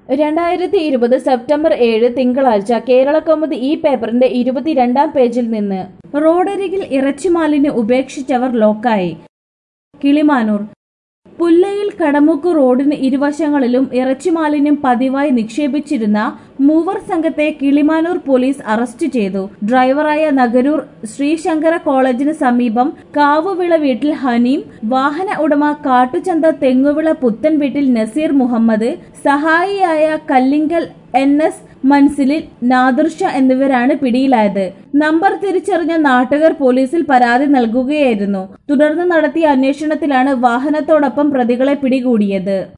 രണ്ടായിരത്തി ഇരുപത് സെപ്റ്റംബർ ഏഴ് തിങ്കളാഴ്ച കേരളകൗമുദി ഈ പേപ്പറിന്റെ ഇരുപത്തിരണ്ടാം പേജിൽ നിന്ന് റോഡരികിൽ ഇറച്ചിമാലിന് ഉപേക്ഷിച്ചവർ ലോക്കായി കിളിമാനൂർ പുല്ലയിൽ കടമുക്ക് റോഡിന് ഇരുവശങ്ങളിലും ഇറച്ചിമാലിന്യം പതിവായി നിക്ഷേപിച്ചിരുന്ന മൂവർ സംഘത്തെ കിളിമാനൂർ പോലീസ് അറസ്റ്റ് ചെയ്തു ഡ്രൈവറായ നഗരൂർ ശ്രീശങ്കര കോളേജിന് സമീപം കാവുവിള വീട്ടിൽ ഹനീം വാഹന ഉടമ കാട്ടുചന്ത തെങ്ങുവിള പുത്തൻ വീട്ടിൽ നസീർ മുഹമ്മദ് സഹായിയായ കല്ലിങ്കൽ എൻ എസ് മൻസിലിൽ നാദിർഷ എന്നിവരാണ് പിടിയിലായത് നമ്പർ തിരിച്ചറിഞ്ഞ നാട്ടുകാർ പോലീസിൽ പരാതി നൽകുകയായിരുന്നു തുടർന്ന് നടത്തിയ അന്വേഷണത്തിലാണ് വാഹനത്തോടൊപ്പം പ്രതികളെ പിടികൂടിയത്